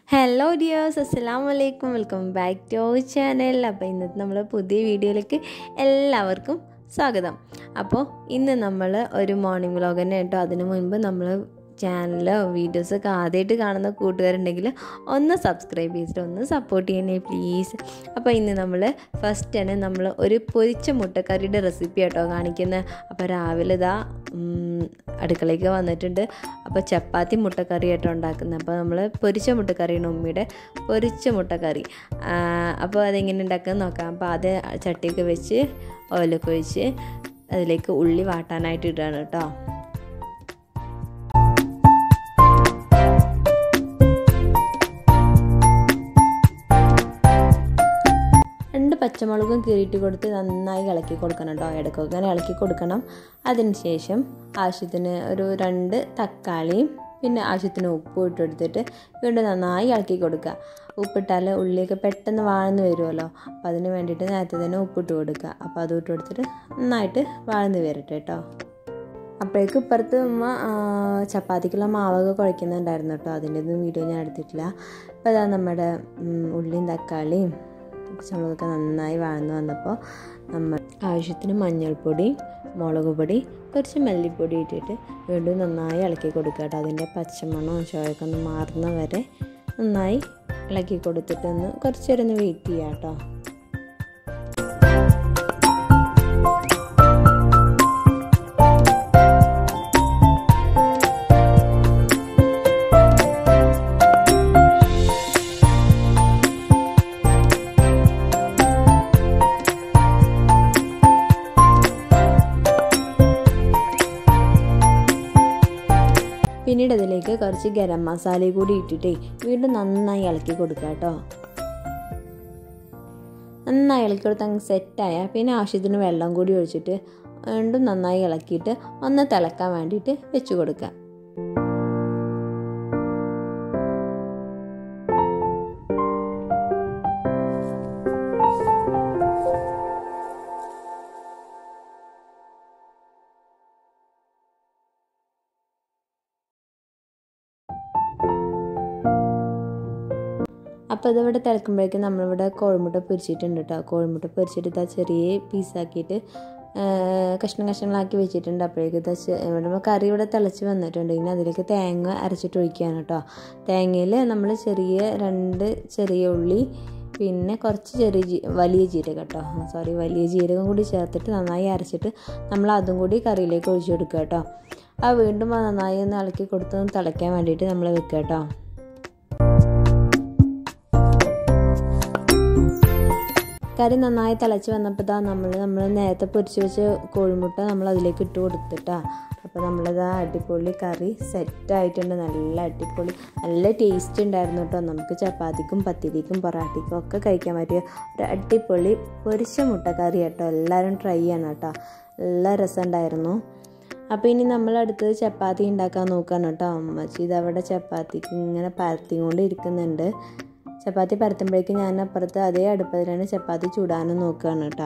hello dears അസ്സലാമു അലൈക്കും welcome back to our channel അപ്പോൾ ഇന്നത്തെ നമ്മൾ പുതിയ വീഡിയോയിലേക്ക് എല്ലാവർക്കും സ്വാഗതം അപ്പോൾ ഇന്ന് നമ്മൾ ഒരു മോർണിംഗ് വ്ലോഗ് തന്നെ കേട്ടോ അതിനു മുൻപ് നമ്മൾ ചാനലോ വീഡിയോസൊക്കെ ആദ്യമായിട്ട് കാണുന്ന കൂട്ടുകാരുണ്ടെങ്കിൽ ഒന്ന് സബ്സ്ക്രൈബ് ചെയ്തിട്ട് ഒന്ന് സപ്പോർട്ട് ചെയ്യണേ പ്ലീസ് അപ്പോൾ ഇന്ന് നമ്മൾ ഫസ്റ്റ് തന്നെ നമ്മൾ ഒരു പൊരിച്ച മുട്ടക്കറിയുടെ റെസിപ്പി കേട്ടോ കാണിക്കുന്നത് അപ്പോൾ രാവിലെ ഇതാ ഉം, അടുക്കളയ്ക്ക് വന്നിട്ടുണ്ട് അപ്പോൾ ചപ്പാത്തി മുട്ടക്കറി ആയിട്ടോ ഉണ്ടാക്കുന്നത് അപ്പോൾ നമ്മൾ പൊരിച്ച മുട്ടക്കറിയാണ് ഉമ്മിയുടെ പൊരിച്ച മുട്ടക്കറി ആ, അപ്പോൾ അതെങ്ങനെ ഉണ്ടാക്കുന്നത് നോക്കാം അപ്പോൾ ആദ്യം ചട്ടിയൊക്കെ വെച്ച് ഓയിലൊക്കെ ഒഴിച്ച് അതിലേക്ക് ഉള്ളി വാട്ടാനായിട്ട് ഇടുകയാണ് കേട്ടോ രണ്ട് പച്ചമുളകും കീറിയിട്ട് കൊടുത്ത് നന്നായി ഇളക്കി കൊടുക്കണം കേട്ടോ ഇടയ്ക്കൊക്കെ അങ്ങനെ ഇളക്കി കൊടുക്കണം അതിനുശേഷം ആവശ്യത്തിന് ഒരു രണ്ട് തക്കാളിയും പിന്നെ ആവശ്യത്തിന് ഉപ്പും ഇട്ടെടുത്തിട്ട് വീണ്ടും നന്നായി ഇളക്കി കൊടുക്കുക ഉപ്പിട്ടാൽ ഉള്ളിയൊക്കെ പെട്ടെന്ന് വാഴ്ന്നു വരുമല്ലോ അപ്പോൾ അതിന് വേണ്ടിയിട്ട് നേരത്തെ തന്നെ ഉപ്പിട്ട് കൊടുക്കുക അപ്പോൾ അതും ഇട്ട് കൊടുത്തിട്ട് നന്നായിട്ട് വാഴ്ന്നു വരട്ടെ കേട്ടോ അപ്പോഴേക്കും ഇപ്പുറത്ത് ഉമ്മ ആ, ചപ്പാത്തിക്കുള്ള മാവൊക്കെ കുഴയ്ക്കുന്നുണ്ടായിരുന്നു കേട്ടോ അതിൻ്റെ ഒന്നും വീഡിയോ ഞാൻ എടുത്തിട്ടില്ല അപ്പോൾ അതാ നമ്മുടെ ഉം, ഉള്ളിയും തക്കാളിയും പച്ചമുളകൊക്കെ നന്നായി വാഴ്ന്നു വന്നപ്പോൾ നമ്മൾ ആവശ്യത്തിന് മഞ്ഞൾപ്പൊടി മുളക് പൊടി കുറച്ച് മല്ലിപ്പൊടി ഇട്ടിട്ട് വീണ്ടും നന്നായി ഇളക്കി കൊടുക്കുക കേട്ടോ അതിൻ്റെ പച്ചമണവും ചോയൊക്കെ ഒന്ന് മാറുന്ന വരെ നന്നായി ഇളക്കി കൊടുത്തിട്ടൊന്ന് കുറച്ച് നേരം ഒന്ന് വെയിറ്റ് ചെയ്യാം കേട്ടോ പിന്നീട് അതിലേക്ക് കുറച്ച് ഗരം മസാല കൂടി ഇട്ടിട്ടേ വീണ്ടും നന്നായി ഇളക്കി കൊടുക്കുക കേട്ടോ നന്നായി ഇളക്കി കൊടുത്ത് അങ്ങ് സെറ്റായാൽ പിന്നെ ആവശ്യത്തിന് വെള്ളം കൂടി ഒഴിച്ചിട്ട് വീണ്ടും നന്നായി ഇളക്കിയിട്ട് ഒന്ന് തിളക്കാൻ വേണ്ടിയിട്ട് വെച്ച് കൊടുക്കുക അപ്പോൾ ഇതിവിടെ തിളക്കുമ്പോഴേക്കും നമ്മളിവിടെ കോഴിമുട്ട പൊരിച്ചിട്ടുണ്ട് കേട്ടോ കോഴിമുട്ട പൊരിച്ചിട്ട് ഇതാ ചെറിയ പീസാക്കിയിട്ട് കഷ്ണം കഷ്ണങ്ങളാക്കി വെച്ചിട്ടുണ്ട് അപ്പോഴേക്കും ഇതാ ചെ- ഇവിടെ കറി ഇവിടെ തിളച്ച് വന്നിട്ടുണ്ട് ഇനി അതിലേക്ക് തേങ്ങ അരച്ചിട്ട് ഒഴിക്കുകയാണ് കേട്ടോ തേങ്ങയിൽ നമ്മൾ ചെറിയ രണ്ട് ചെറിയ ഉള്ളി പിന്നെ കുറച്ച് ചെറിയ ജീ വലിയ ജീരകം കേട്ടോ സോറി വലിയ ജീരകം കൂടി ചേർത്തിട്ട് നന്നായി അരച്ചിട്ട് നമ്മൾ അതും കൂടി കറിയിലേക്ക് ഒഴിച്ചു കൊടുക്കുക കേട്ടോ ആ വീണ്ടും ആ നന്നായി ഒന്ന് ഇളക്കി കൊടുത്ത് ഒന്ന് തിളയ്ക്കാൻ വേണ്ടിയിട്ട് നമ്മൾ വെക്കുക കേട്ടോ കറി നന്നായി തിളച്ച് വന്നപ്പോൾ ഇതാ നമ്മൾ നമ്മൾ നേരത്തെ പൊരിച്ച് വെച്ച കോഴിമുട്ട നമ്മൾ അതിലേക്ക് ഇട്ട് കൊടുത്തിട്ടാ അപ്പോൾ നമ്മളിതാ അടിപൊളി കറി സെറ്റായിട്ടുണ്ട് നല്ല അടിപൊളി നല്ല ടേസ്റ്റ് ഉണ്ടായിരുന്നു കേട്ടോ നമുക്ക് ചപ്പാത്തിക്കും പത്തിരിക്കും പൊറാട്ടിക്കും ഒക്കെ കഴിക്കാൻ പറ്റിയ ഒരു അടിപൊളി പൊരിച്ച മുട്ടക്കറി കേട്ടോ എല്ലാവരും ട്രൈ ചെയ്യണം കേട്ടോ നല്ല രസമുണ്ടായിരുന്നു അപ്പോൾ ഇനി നമ്മൾ അടുത്തത് ചപ്പാത്തി ഉണ്ടാക്കാൻ നോക്കുകയാണ് കേട്ടോ അമ്മച്ചി ഇതവിടെ ചപ്പാത്തിക്ക് ഇങ്ങനെ പരത്തിക്കൊണ്ട് ഇരിക്കുന്നുണ്ട് ചപ്പാത്തി പരത്തുമ്പോഴേക്കും ഞാൻ അപ്പുറത്ത് അതേ അടുപ്പത്തിലാണ് ചപ്പാത്തി ചൂടാനും നോക്കുകയാണ് കേട്ടോ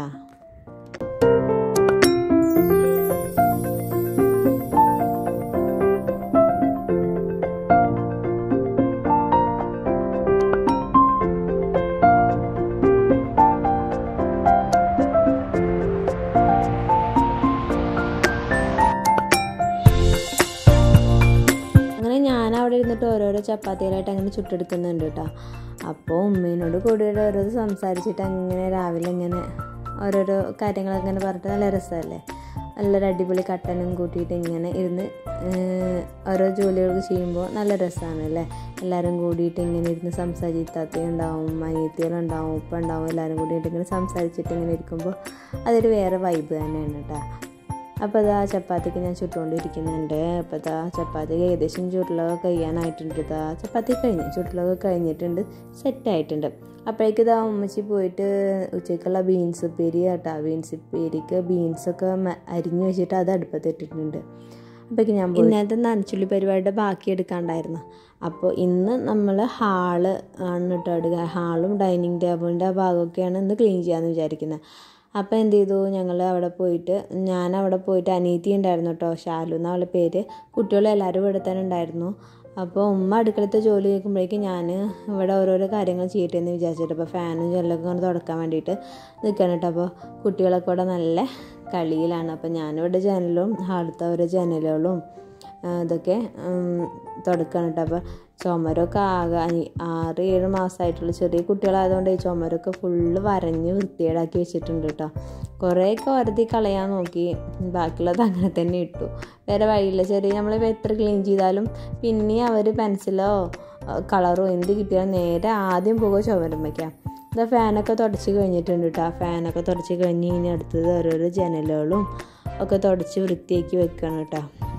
അങ്ങനെ ഞാൻ അവിടെ ഇരുന്നിട്ട് ഓരോരോ ചപ്പാത്തികളായിട്ട് അങ്ങനെ ചുട്ടെടുക്കുന്നുണ്ട് കേട്ടോ അപ്പോൾ ഉമ്മേനോട് കൂടിയിട്ട് ഓരോരോ സംസാരിച്ചിട്ട് അങ്ങനെ രാവിലെ ഇങ്ങനെ ഓരോരോ കാര്യങ്ങളൊക്കെ ഇങ്ങനെ പറഞ്ഞിട്ട് നല്ല രസമല്ലേ നല്ലൊരു അടിപൊളി കട്ടനും കൂട്ടിയിട്ട് ഇങ്ങനെ ഇരുന്ന് ഏഹ്, ഓരോ ജോലികൾ ചെയ്യുമ്പോൾ നല്ല രസമാണ് അല്ലേ എല്ലാവരും കൂടിയിട്ട് ഇങ്ങനെ ഇരുന്ന് സംസാരിത്താത്തയുണ്ടാവും അനിയത്തികളുണ്ടാവും ഉപ്പ ഉണ്ടാവും എല്ലാവരും കൂടിയിട്ട് ഇങ്ങനെ സംസാരിച്ചിട്ട് ഇങ്ങനെ ഇരിക്കുമ്പോൾ അതൊരു വേറെ വൈബ് തന്നെയാണ് കേട്ടോ അപ്പോൾ ഇതാ ചപ്പാത്തിക്ക് ഞാൻ ചുട്ടുകൊണ്ടിരിക്കുന്നുണ്ട് അപ്പോൾ ഇതാ ചപ്പാത്തി ഏകദേശം ചുരുളൊക്കെ കഴിയാനായിട്ടുണ്ട് ഇതാ ചപ്പാത്തി കഴിഞ്ഞു ചുരുളൊക്കെ കഴിഞ്ഞിട്ടുണ്ട് സെറ്റായിട്ടുണ്ട് അപ്പോഴേക്ക് ഇതാ ഉമ്മച്ചി പോയിട്ട് ഉച്ചയ്ക്കുള്ള ബീൻസ് ഉപ്പേരി കേട്ടോ ബീൻസ് ഉപ്പേരിക്ക് ബീൻസൊക്കെ മ- അരിഞ്ഞ് വെച്ചിട്ട് അത് അടുപ്പത്തിട്ടിട്ടുണ്ട് അപ്പോഴേക്ക് ഞാൻ പോയി ഇന്നത്തെ നനച്ചുള്ളി പരിപാടിയുടെ ബാക്കി എടുക്കാണ്ടായിരുന്നു അപ്പോൾ ഇന്ന് നമ്മൾ ഹാള് ആണ് കേട്ടോ എടുക്കുക ഹാളും ഡൈനിങ് ടേബിളിൻ്റെ ആ ഭാഗമൊക്കെയാണ് ഇന്ന് ക്ലീൻ ചെയ്യാമെന്ന് വിചാരിക്കുന്നത് അപ്പോൾ എന്ത് ചെയ്തു ഞങ്ങൾ അവിടെ പോയിട്ട് ഞാൻ അവിടെ പോയിട്ട് അനീതി ഉണ്ടായിരുന്നു കേട്ടോ ഷാലു എന്ന അവളുടെ പേര് കുട്ടികളെല്ലാവരും ഇവിടെ തന്നെ ഉണ്ടായിരുന്നു അപ്പോൾ ഉമ്മ അടുക്കളത്തെ ജോലി കേൾക്കുമ്പോഴേക്കും ഞാൻ ഇവിടെ ഓരോരോ കാര്യങ്ങൾ ചെയ്യട്ടെ എന്ന് വിചാരിച്ചിട്ട് അപ്പോൾ ഫാനും ജനലൊക്കെ കൊണ്ട് തുടക്കാൻ വേണ്ടിയിട്ട് നിൽക്കണം കേട്ടോ അപ്പോൾ കുട്ടികളൊക്കെ ഇവിടെ നല്ല കളിയിലാണ് അപ്പോൾ ഞാനിവിടെ ജനലും അടുത്ത ഓരോ ജനലുകളും ഇതൊക്കെ തുടക്കണം കേട്ടോ അപ്പോൾ ചുമരൊക്കെ ആകെ ആറ് ഏഴ് മാസമായിട്ടുള്ള ചെറിയ കുട്ടികളായതുകൊണ്ട് ഈ ചുമരൊക്കെ ഫുള്ള് വരഞ്ഞ് വൃത്തികേടാക്കി വെച്ചിട്ടുണ്ട് കേട്ടോ കുറേയൊക്കെ വരുതി കളയാൻ നോക്കി ബാക്കിയുള്ളത് അങ്ങനെ തന്നെ ഇട്ടു വേറെ വഴിയില്ല ചെറിയ നമ്മളിപ്പോൾ എത്ര ക്ലീൻ ചെയ്താലും പിന്നെ അവർ പെൻസിലോ കളറോ എന്ത് കിട്ടിയാലും നേരെ ആദ്യം പോകുക ചുമരുമ്പയ്ക്കാം ഇതാ ഫാനൊക്കെ തുടച്ച് കഴിഞ്ഞിട്ടുണ്ട് കേട്ടോ ഫാനൊക്കെ തുടച്ച് കഴിഞ്ഞ് ഇനി അടുത്തത് ഓരോരോ ജനലുകളും ഒക്കെ തുടച്ച് വൃത്തിയാക്കി വെക്കണം കേട്ടോ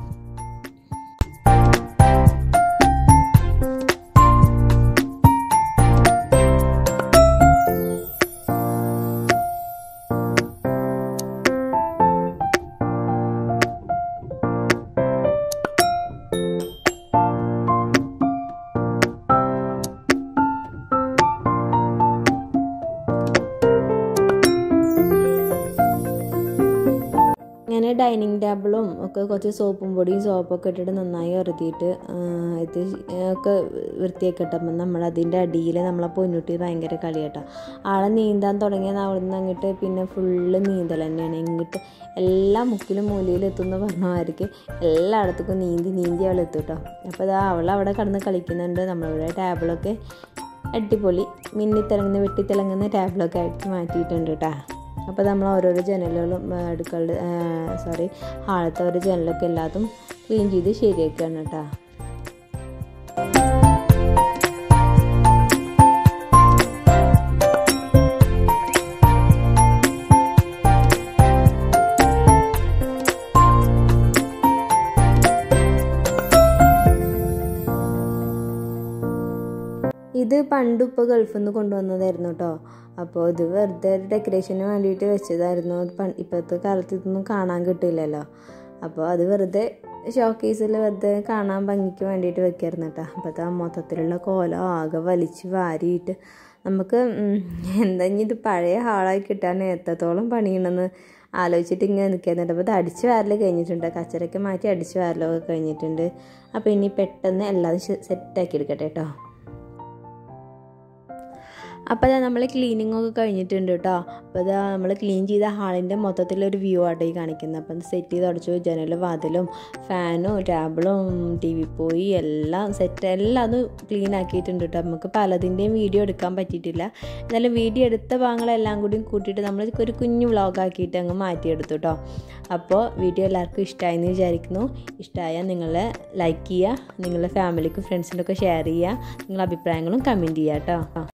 അങ്ങനെ ഡൈനിങ് ടേബിളും ഒക്കെ കുറച്ച് സോപ്പും പൊടിയും സോപ്പൊക്കെ ഇട്ടിട്ട് നന്നായി ഉരതിയിട്ട് ഇത് ഒക്കെ വൃത്തിയാക്കട്ടെ അപ്പം നമ്മളതിൻ്റെ അടിയിൽ നമ്മളെ പൊന്നുട്ടി ഭയങ്കര കളിയാട്ടോ ആളെ നീന്താൻ തുടങ്ങിയത് അവിടെ നിന്ന് അങ്ങോട്ട് പിന്നെ ഫുള്ള് നീന്തൽ തന്നെയാണ് ഇങ്ങോട്ട് എല്ലാ മുക്കിലും മൂലയിലും എത്തുന്ന പറഞ്ഞമാർക്ക് എല്ലായിടത്തേക്കും നീന്തി നീന്തി അവൾ എത്തും കേട്ടോ അപ്പോൾ അത് അവൾ അവിടെ കിടന്ന് കളിക്കുന്നുണ്ട് നമ്മളിവിടെ ടേബിളൊക്കെ അടിപൊളി മിന്നിത്തിളങ്ങുന്ന വെട്ടിത്തിളങ്ങുന്ന ടേബിളൊക്കെ ആയിട്ട് മാറ്റിയിട്ടുണ്ട് കേട്ടോ അപ്പോൾ നമ്മൾ ഓരോരോ ജനലുകളും അടുക്കളുടെ സോറി ഹാളത്തെ ഓരോ ജനലൊക്കെ എല്ലാതും ക്ലീൻ ചെയ്ത് ശരിയാക്കുകയാണ് കേട്ടോ ഇത് പണ്ട് ഇപ്പോൾ ഗൾഫിൽ നിന്ന് കൊണ്ടുവന്നതായിരുന്നു കേട്ടോ അപ്പോൾ ഇത് വെറുതെ ഒരു ഡെക്കറേഷന് വേണ്ടിയിട്ട് വെച്ചതായിരുന്നു ഇപ്പോഴത്തെ കാലത്ത് ഇതൊന്നും കാണാൻ കിട്ടില്ലല്ലോ അപ്പോൾ അത് വെറുതെ ഷോക്കേസിൽ വെറുതെ കാണാൻ ഭംഗിക്ക് വേണ്ടിയിട്ട് വെക്കായിരുന്നു കേട്ടോ അപ്പോഴത്തെ മൊത്തത്തിലുള്ള കോലം ആകെ വലിച്ച് വാരിയിട്ട് നമുക്ക് എന്താ ഇത് പഴയ ഹാളായി കിട്ടാൻ എത്രത്തോളം പണിയുണ്ടെന്ന് ആലോചിച്ചിട്ട് ഇങ്ങനെ നിൽക്കുന്നുണ്ട് അപ്പോൾ ഇത് അടിച്ച് വാരൽ കഴിഞ്ഞിട്ടുണ്ട് കച്ചറയൊക്കെ മാറ്റി അടിച്ച് വാരലൊക്കെ കഴിഞ്ഞിട്ടുണ്ട് അപ്പോൾ ഇനി പെട്ടെന്ന് എല്ലാം സെറ്റാക്കി എടുക്കട്ടെ കേട്ടോ അപ്പോൾ അതാ നമ്മൾ ക്ലീനിങ് ഒക്കെ കഴിഞ്ഞിട്ടുണ്ട് കേട്ടോ അപ്പോൾ അതാ നമ്മൾ ക്ലീൻ ചെയ്ത ഹാളിൻ്റെ മൊത്തത്തിലൊരു വ്യൂ ആട്ടോ ഈ കാണിക്കുന്നത് അപ്പം സെറ്റ് ചെയ്ത് അടച്ചു ജനലും വാതിലും ഫാനും ടേബിളും ടി വി പോയി എല്ലാം സെറ്റ് എല്ലാം അത് ക്ലീൻ ആക്കിയിട്ടുണ്ട് കേട്ടോ നമുക്ക് പലതിൻ്റെയും വീഡിയോ എടുക്കാൻ പറ്റിയിട്ടില്ല എന്നാലും വീഡിയോ എടുത്ത ഭാഗങ്ങളെല്ലാം കൂടി കൂട്ടിയിട്ട് നമ്മൾ ഒരു കുഞ്ഞു വ്ളോഗ് ആക്കിയിട്ട് അങ്ങ് മാറ്റിയെടുത്തു കേട്ടോ അപ്പോൾ വീഡിയോ എല്ലാവർക്കും ഇഷ്ടമായി എന്ന് വിചാരിക്കുന്നു ഇഷ്ടമായാൽ നിങ്ങൾ ലൈക്ക് ചെയ്യുക നിങ്ങളുടെ ഫാമിലിക്കും ഫ്രണ്ട്സിനൊക്കെ ഷെയർ ചെയ്യുക നിങ്ങളുടെ അഭിപ്രായങ്ങളും കമൻറ്റ് ചെയ്യുക കേട്ടോ